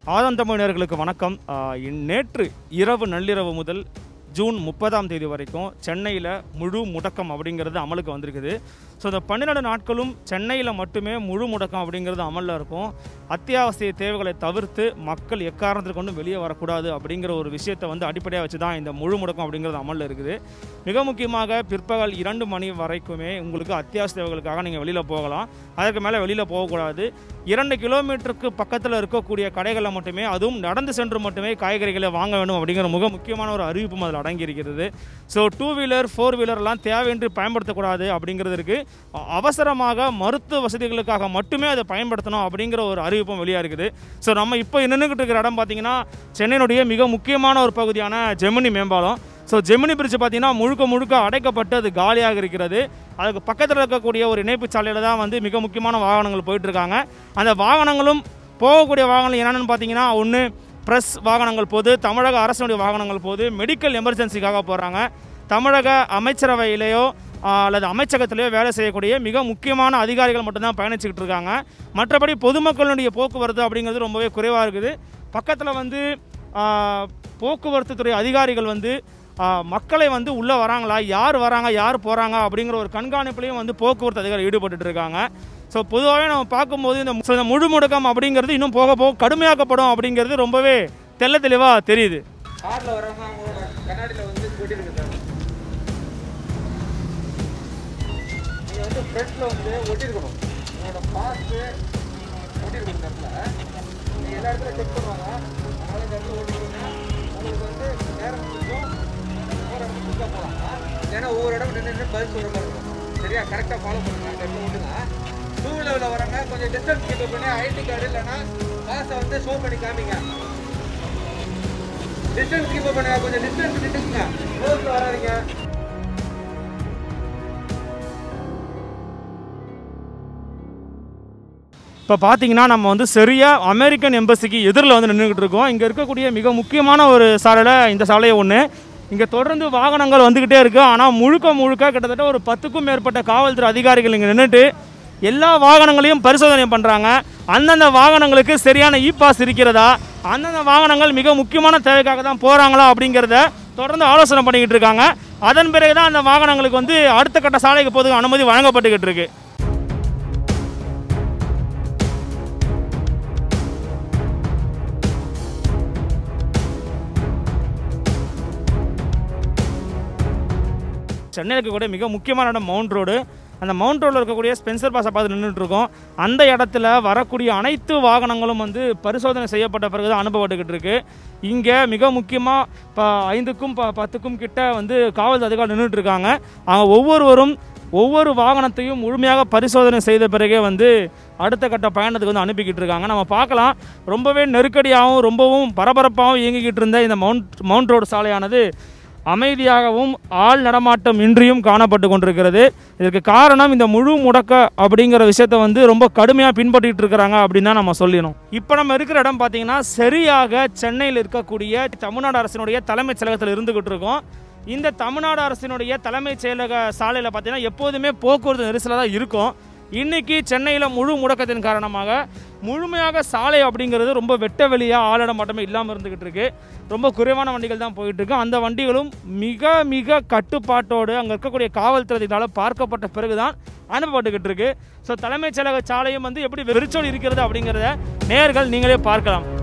ஆதந்தமிழர்களுக்கு வணக்கம் ஆஹ் இன் நேற்று இரவு நள்ளிரவு முதல் ஜூன் முப்பதாம் தேதி வரைக்கும் சென்னையில் முழு முடக்கம் அப்படிங்கிறது அமலுக்கு வந்திருக்குது ஸோ இந்த பன்னிரெண்டு நாட்களும் சென்னையில் மட்டுமே முழு முடக்கம் அப்படிங்கிறது அமலில் இருக்கும் அத்தியாவசிய தேவைகளை தவிர்த்து மக்கள் எக்காரணத்தில் கொண்டும் வெளியே வரக்கூடாது அப்படிங்கிற ஒரு விஷயத்தை வந்து அடிப்படையாக வச்சு தான் இந்த முழு முடக்கம் அப்படிங்கிறது அமலில் இருக்குது மிக முக்கியமாக பிற்பகல் இரண்டு மணி வரைக்குமே உங்களுக்கு அத்தியாவசிய தேவைகளுக்காக நீங்கள் வெளியில் போகலாம் அதற்கு மேலே வெளியில் போகக்கூடாது இரண்டு கிலோமீட்டருக்கு பக்கத்தில் இருக்கக்கூடிய கடைகளில் மட்டுமே அதுவும் நடந்து சென்று மட்டுமே காய்கறிகளை வாங்க வேண்டும் அப்படிங்கிற மிக முக்கியமான ஒரு அறிவிப்பும் அதில் அடங்கியிருக்கிறது ஸோ டூ வீலர் ஃபோர் வீலர்லாம் தேவையின்றி பயன்படுத்தக்கூடாது அப்படிங்கிறதுக்கு அ- அவசரமாக மருத்துவ வசதிகளுக்காக மட்டுமே அதை பயன்படுத்தணும் அப்படிங்கிற ஒரு அறிவிப்பும் வெளியாக இருக்குது ஸோ நம்ம இப்போ நின்றுக்கிட்டு இருக்கிற இடம் பார்த்தீங்கன்னா சென்னையினுடைய மிக முக்கியமான ஒரு பகுதியான ஜெமினி மேம்பாலம் ஸோ ஜெமினி பிரிட்ஜ் பார்த்தீங்கன்னா முழுக்க முழுக்க அடைக்கப்பட்டு அது காலியாக இருக்கிறது அதுக்கு பக்கத்தில் இருக்கக்கூடிய ஒரு இணைப்பு சாலையில் தான் வந்து மிக முக்கியமான வாகனங்கள் போயிட்டு இருக்காங்க அந்த வாகனங்களும் போகக்கூடிய வாகனங்கள் என்னென்னு பார்த்தீங்கன்னா ஒன்று ப்ரெஸ் வாகனங்கள் போது தமிழக அரசினுடைய வாகனங்கள் போது மெடிக்கல் எமர்ஜென்சிக்காக போகிறாங்க தமிழக அமைச்சரவையிலேயோ ஆ, அல்லது அமைச்சகத்திலேயோ வேலை செய்யக்கூடிய மிக முக்கியமான அதிகாரிகள் மட்டும்தான் பயணிச்சுக்கிட்டு இருக்காங்க மற்றபடி பொதுமக்களுடைய போக்குவரத்து அப்படிங்கிறது ரொம்பவே குறைவாக இருக்குது பக்கத்தில் வந்து ஆ, போக்குவரத்து துறை அதிகாரிகள் வந்து ஆ, மக்களை வந்து உள்ளே வராங்களா யார் வராங்க யார் போகிறாங்க அப்படிங்கிற ஒரு கண்காணிப்புலையும் வந்து போக்குவரத்து அதிகாரி ஈடுபட்டுட்டு இருக்காங்க ஸோ பொதுவாகவே நம்ம பார்க்கும்போது இந்த மு- இந்த முழு முடக்கம் அப்படிங்கிறது இன்னும் போக போக கடுமையாக்கப்படும் அப்படிங்கிறது ரொம்பவே தெள்ள தெளிவாக தெரியுது கார்ல வரவங்க அவங்களோட கண்ணாடியில வந்து கொட்டிருக்கு சார் நீங்க வந்து ஃப்ரண்ட்ல வந்து ஒட்டியிருக்கணும் உங்களோட பாஸ்ட் ஒட்டியிருக்கணும் இந்த இடத்துல நீங்க எல்லா இடத்துல செக் பண்ணுவாங்க அதனால இந்த இடத்துல ஒட்டிருக்கீங்க உங்களுக்கு வந்து நேரம் முடிஞ்சும் போகிற இடத்துல குயிக்காக போகலாம் ஏன்னா ஒவ்வொரு இடம் நின்று நின்று பதில் சொல்கிற மாதிரி இருக்கும் சரியா கரெக்டாக ஃபாலோ பண்ணுங்க இந்த இடத்துல விட்டுங்க டூ வீலரில் வரவங்க கொஞ்சம் டிஸ்டன்ஸ் கீப் பண்ணி ஐடி கார்டு இல்லைன்னா பாஸை வந்து ஷோ பண்ணி காமிங்க டிஸ்டன்ஸ் கீப் பண்ணுங்க கொஞ்சம் டிஸ்டன்ஸ் நின்றுக்குங்க ரோட்ல வராதீங்க இப்போ பார்த்தீங்கன்னா நம்ம வந்து சரியாக அமெரிக்கன் எம்பசிக்கு எதிரில் வந்து நின்றுக்கிட்டு இருக்கோம் இங்கே இருக்கக்கூடிய மிக முக்கியமான ஒரு சாலையில் இந்த சாலையை ஒன்று இங்கே தொடர்ந்து வாகனங்கள் வந்துக்கிட்டே இருக்குது ஆனால் முழுக்க முழுக்க கிட்டத்தட்ட ஒரு பத்துக்கும் மேற்பட்ட காவல்துறை அதிகாரிகள் இங்கே நின்றுட்டு எல்லா வாகனங்களையும் பரிசோதனை பண்ணுறாங்க அந்தந்த வாகனங்களுக்கு சரியான இ பாஸ் இருக்கிறதா அந்தந்த வாகனங்கள் மிக முக்கியமான தேவைக்காக தான் போகிறாங்களா அப்படிங்கிறத தொடர்ந்து ஆலோசனை பண்ணிக்கிட்டு இருக்காங்க அதன் பிறகு தான் அந்த வாகனங்களுக்கு வந்து அடுத்த கட்ட சாலைக்கு போதுக்கு அனுமதி வழங்கப்பட்டுக்கிட்டு இருக்கு சென்னையில் இருக்கக்கூடிய மிக முக்கியமான இடம் மவுண்ட் ரோடு அந்த மவுண்ட் ரோடில் இருக்கக்கூடிய ஸ்பென்சர் பாஸை பார்த்து நின்றுட்டு இருக்கோம் அந்த இடத்துல வரக்கூடிய அனைத்து வாகனங்களும் வந்து பரிசோதனை செய்யப்பட்ட பிறகு தான் அனுப்பப்பட்டுக்கிட்டு இருக்கு இங்கே மிக முக்கியமாக இப்போ ஐந்துக்கும் ப பத்துக்கும் கிட்ட வந்து காவல் அதிகாரி நின்றுட்டு இருக்காங்க அவங்க ஒவ்வொருவரும் ஒவ்வொரு வாகனத்தையும் முழுமையாக பரிசோதனை செய்த பிறகே வந்து அடுத்த கட்ட பயணத்துக்கு வந்து அனுப்பிக்கிட்டு இருக்காங்க நம்ம பார்க்கலாம் ரொம்பவே நெருக்கடியாகவும் ரொம்பவும் பரபரப்பாகவும் இயங்கிக்கிட்டு இருந்த இந்த மவுண்ட் மவுண்ட் ரோடு சாலையானது அமைதியாகவும் ஆள் நடமாட்டம் இன்றியும் காணப்பட்டு கொண்டிருக்கிறது இதற்கு காரணம் இந்த முழு முடக்க அப்படிங்கிற விஷயத்தை வந்து ரொம்ப கடுமையாக பின்பற்றிட்டு இருக்கிறாங்க அப்படின்னு தான் நம்ம சொல்லிடணும் இப்போ நம்ம இருக்கிற இடம் பார்த்தீங்கன்னா சரியாக சென்னையில் இருக்கக்கூடிய தமிழ்நாடு அரசினுடைய தலைமைச் செயலகத்தில் இருந்துகிட்டு இருக்கோம் இந்த தமிழ்நாடு அரசினுடைய தலைமைச் செயலக சாலையில் பார்த்தீங்கன்னா எப்போதுமே போக்குவரத்து நெரிசலாக தான் இருக்கும் இன்னைக்கு சென்னையில் முழு முடக்கத்தின் காரணமாக முழுமையாக சாலை அப்படிங்கிறது ரொம்ப வெட்ட வெளியாக ஆளிடம் மட்டுமே இல்லாமல் இருந்துகிட்டு இருக்கு ரொம்ப குறைவான வண்டிகள் தான் போயிட்டு இருக்கு அந்த வண்டிகளும் மிக மிக கட்டுப்பாட்டோடு அங்கே இருக்கக்கூடிய காவல்துறையினால் பார்க்கப்பட்ட பிறகுதான் அனுப்பப்பட்டுக்கிட்டு இருக்கு ஸோ தலைமைச் செயலக சாலையும் வந்து எப்படி வெறிச்சோடு இருக்கிறது அப்படிங்கிறத நேர்கள் நீங்களே பார்க்கலாம்